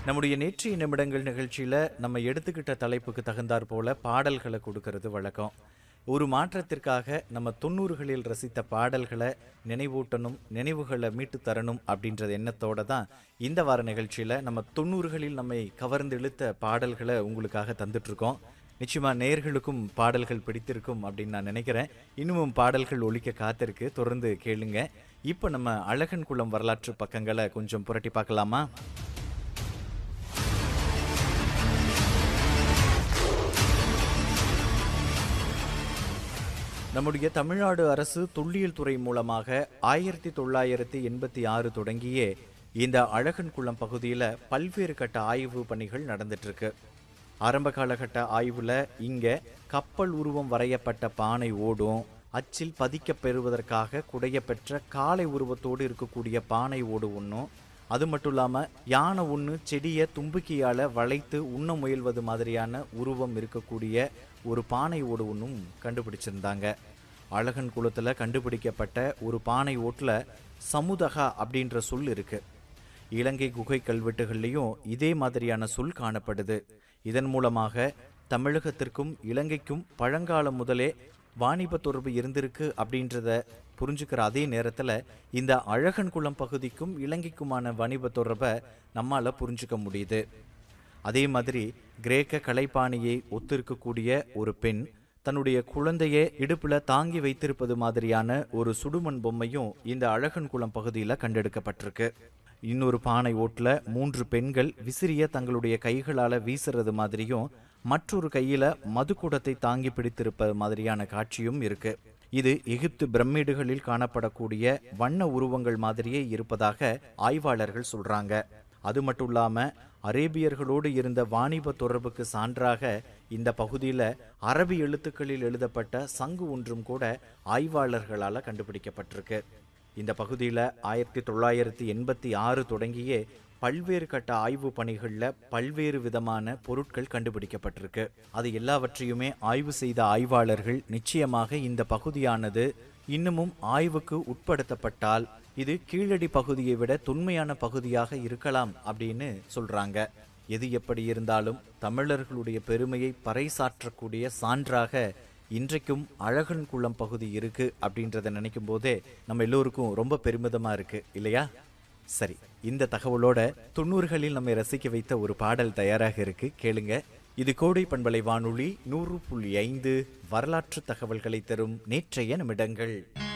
நம்முடைய நேற்றைய நிமிடங்கள் நிகழ்ச்சியில நம்ம எடுத்துக்கிட்ட தலைப்புக்கு தகுந்தாற் போல பாடல்களை கொடுக்கறது வழக்கம் ஒரு மாற்றத்திற்காக நம்ம தொண்ணூறுகளில் ரசித்த பாடல்களை நினைவூட்டணும் நினைவுகளை மீட்டு தரணும் அப்படின்ற எண்ணத்தோட தான் இந்த வார நிகழ்ச்சியில நம்ம தொண்ணூறுகளில் நம்மை கவர்ந்து இழுத்த பாடல்களை உங்களுக்காக தந்துட்டு இருக்கோம் நிச்சயமா நேர்களுக்கும் பாடல்கள் பிடித்திருக்கும் அப்படின்னு நான் நினைக்கிறேன் இன்னமும் பாடல்கள் ஒலிக்க காத்திருக்கு தொடர்ந்து கேளுங்க இப்போ நம்ம அழகன் குளம் வரலாற்று பக்கங்களை கொஞ்சம் புரட்டி பார்க்கலாமா நம்முடைய தமிழ்நாடு அரசு தொல்லியல் துறை மூலமாக ஆயிரத்தி தொள்ளாயிரத்தி எண்பத்தி ஆறு தொடங்கியே இந்த அழகன் குளம் பகுதியில் பல்வேறு கட்ட ஆய்வு பணிகள் நடந்துட்டு இருக்கு ஆரம்ப காலகட்ட ஆய்வுல இங்க கப்பல் உருவம் வரையப்பட்ட பானை ஓடும் அச்சில் பதிக்கப் பெறுவதற்காக குடையப்பெற்ற காளை உருவத்தோடு இருக்கக்கூடிய பானை ஓடு ஒன்றும் அது மட்டும் இல்லாமல் யானை ஒன்று செடியை தும்பிக்கையால் வளைத்து உண்ண முயல்வது மாதிரியான உருவம் இருக்கக்கூடிய ஒரு பானை ஓடு ஒன்றும் கண்டுபிடிச்சிருந்தாங்க அழகன் குளத்தில் கண்டுபிடிக்கப்பட்ட ஒரு பானை ஓட்டில் சமுதகா அப்படின்ற சொல் இருக்கு இலங்கை குகை கல்வெட்டுகள்லையும் இதே மாதிரியான சொல் காணப்படுது இதன் மூலமாக தமிழகத்திற்கும் இலங்கைக்கும் பழங்காலம் முதலே வாணிப தொடர்பு இருந்திருக்கு அப்படின்றத புரிஞ்சுக்கிற அதே நேரத்தில் இந்த அழகன் குளம் பகுதிக்கும் இலங்கைக்குமான வாணிப தொடர்பை நம்மால் புரிஞ்சுக்க முடியுது அதே மாதிரி கிரேக்க கலைப்பாணியை ஒத்திருக்கக்கூடிய ஒரு பெண் தன்னுடைய குழந்தையை இடுப்புல தாங்கி வைத்திருப்பது மாதிரியான ஒரு சுடுமண் பொம்மையும் இந்த அழகன் குளம் பகுதியில் கண்டெடுக்கப்பட்டிருக்கு இன்னொரு பானை ஓட்டுல மூன்று பெண்கள் விசிறிய தங்களுடைய கைகளால வீசுறது மாதிரியும் மற்றொரு கையில மதுக்குடத்தை தாங்கி பிடித்திருப்பது மாதிரியான காட்சியும் இருக்கு இது எகிப்து பிரமிடுகளில் காணப்படக்கூடிய வண்ண உருவங்கள் மாதிரியே இருப்பதாக ஆய்வாளர்கள் சொல்றாங்க அது மட்டும் இல்லாம அரேபியர்களோடு இருந்த வாணிப தொடர்புக்கு சான்றாக இந்த பகுதியில் அரபி எழுத்துக்களில் எழுதப்பட்ட சங்கு ஒன்றும் கூட ஆய்வாளர்களால் கண்டுபிடிக்கப்பட்டிருக்கு இந்த பகுதியில் ஆயிரத்தி தொள்ளாயிரத்தி எண்பத்தி ஆறு தொடங்கியே பல்வேறு கட்ட ஆய்வு பணிகளில் பல்வேறு விதமான பொருட்கள் கண்டுபிடிக்கப்பட்டிருக்கு அது எல்லாவற்றையுமே ஆய்வு செய்த ஆய்வாளர்கள் நிச்சயமாக இந்த பகுதியானது இன்னமும் ஆய்வுக்கு உட்படுத்தப்பட்டால் இது கீழடி பகுதியை விட தொன்மையான பகுதியாக இருக்கலாம் அப்படின்னு சொல்றாங்க எது எப்படி இருந்தாலும் தமிழர்களுடைய பெருமையை பறைசாற்றக்கூடிய சான்றாக இன்றைக்கும் அழகன் குளம் பகுதி இருக்கு அப்படின்றத நினைக்கும் போதே நம்ம எல்லோருக்கும் ரொம்ப பெருமிதமா இருக்கு இல்லையா சரி இந்த தகவலோட தொண்ணூறுகளில் நம்மை ரசிக்க வைத்த ஒரு பாடல் தயாராக இருக்கு கேளுங்க இது கோடை பண்பலை வானொலி நூறு புள்ளி ஐந்து வரலாற்று தகவல்களை தரும் நேற்றைய நிமிடங்கள்